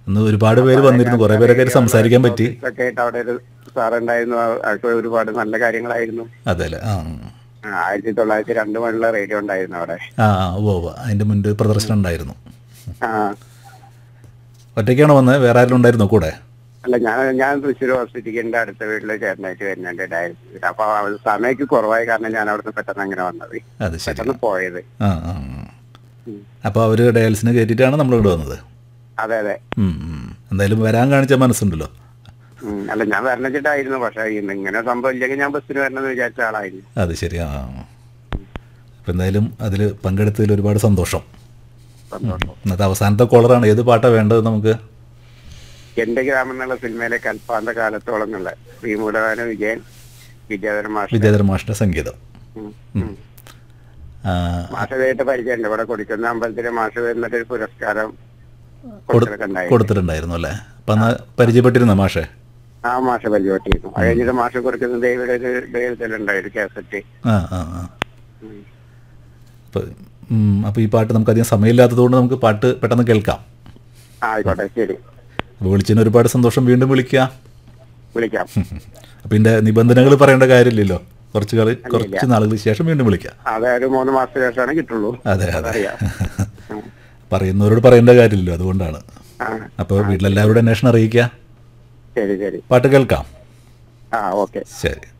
അന്ന് ഒരുപാട് പേര് വന്നിരുന്നു കുറേ പേരൊക്കെ ആയിട്ട് സംസാരിക്കാൻ പറ്റി ഒക്കെ ആയിട്ട് അവിടെ ഒരു സാറുണ്ടായിരുന്നു അയാൾക്ക് ഒരുപാട് നല്ല കാര്യങ്ങളായിരുന്നു അതെ അല്ലേ ആ ആ, ആയിരത്തി തൊള്ളായിരത്തി രണ്ട് മണിയുള്ള റേഡിയോ ഉണ്ടായിരുന്നു അവിടെ ആ ആ, ഉവ്വ് ഉവ്വ് അതിൻ്റെ മുൻപ് പ്രദർശനം ഉണ്ടായിരുന്നു ആ ഒറ്റയ്ക്കാണോ വന്നത് വേറെ ആരെങ്കിലും ഉണ്ടായിരുന്നോ കൂടെ അല്ല ഞാൻ ഞാൻ തൃശ്ശൂർ ഹോസ്പിറ്റലിന്റെ അടുത്ത വീട്ടിൽ ചേട്ടനായിട്ട് വരുന്നുണ്ട് ഡയലിസിസ് അപ്പൊ അവ- സമയക്ക് കുറവായ കാരണം ഞാൻ അവിടുന്ന് പെട്ടെന്ന് അങ്ങനെ വന്നത് അത് ശരി പെട്ടെന്ന് പോയത് ആ ആ അപ്പോൾ അവർ ഡയൽസിന് കയറ്റിയിട്ടാണ് നമ്മൾ ഇവിടെ വന്നത് അതെ അതെ ഉം, ഉം. എന്തായാലും വരാൻ കാണിച്ച മനസ്സുണ്ടല്ലോ ഉം. അല്ല ഞാൻ വരണിച്ചിട്ടായിരുന്നു പക്ഷെ ഇന്ന് ഇങ്ങനെ സംഭവം ഇല്ലെങ്കിൽ ഞാൻ ബസ്സിന് വരണമെന്ന് വിചാരിച്ച ആളായിരുന്നു അത് ശരി ആ അപ്പം എന്തായാലും അതിൽ പങ്കെടുത്തതിൽ ഒരുപാട് സന്തോഷം സന്തോഷം ഇന്നത്തെ അവസാനത്തെ കോളറാണ് ഏത് പാട്ടാണ് വേണ്ടത് നമുക്ക് എന്റെ ഗ്രാമം എന്നുള്ള സിനിമയിലെ കൽപ്പാന്ത കാലത്തോളം എന്നുള്ള ശ്രീമൂലവാന വിജയൻ വിദ്യാധരൻ മാഷ് വിദ്യാധര മാഷിൻ്റെ സംഗീതം ഉം. ഉം. ആ, മാഷതായിട്ട് പരിചയമുണ്ട് ഇവിടെ കൊടുക്കുന്ന അമ്പലത്തിലെ മാഷ് വരുന്നിട്ട് ഒരു പുരസ്കാരം കൊടു- കൊടുത്തിട്ടൊക്കെ ഉണ്ടായിരുന്നു കൊടുത്തിട്ടുണ്ടായിരുന്നു അല്ലേ അപ്പം അന്ന് പരിചയപ്പെട്ടിരുന്ന മാഷേ ആ മാഷ പരിചയപ്പെട്ടിരുന്നു അത് കഴിഞ്ഞിട്ട് മാഷ് കൊടുക്കുന്ന ദേവിയുടെ ഒരു ദേവത്തിലുണ്ടായി ഒരു കാസറ്റ് ആ ആ ആ അപ്പോൾ അപ്പോൾ ഈ പാട്ട് നമുക്ക് അധികം സമയമില്ലാത്തതുകൊണ്ട് നമുക്ക് പാട്ട് പെട്ടെന്ന് കേൾക്കാം ആ ആയിക്കോട്ടെ ശരി അപ്പോൾ വിളിച്ചതിന് ഒരുപാട് സന്തോഷം വീണ്ടും വിളിക്കുക വിളിക്കാം അപ്പം ഇതിൻ്റെ നിബന്ധനകൾ പറയേണ്ട കാര്യമില്ലല്ലോ കുറച്ച് കളി കുറച്ച് നാളുകൾക്ക് ശേഷം വീണ്ടും വിളിക്കാം അതെ ഒരു മൂന്ന് മാസത്തിന് ശേഷമാണ് കിട്ടുള്ളൂ അതെ അതെ അറിയാം പറയുന്നവരോട് പറയേണ്ട കാര്യമില്ലല്ലോ അതുകൊണ്ടാണ് ആ അപ്പോൾ വീട്ടിലെല്ലാവരോടും അന്വേഷണം അറിയിക്കുക ശരി ശരി പാട്ട് കേൾക്കാം ആ ഓക്കെ ശരി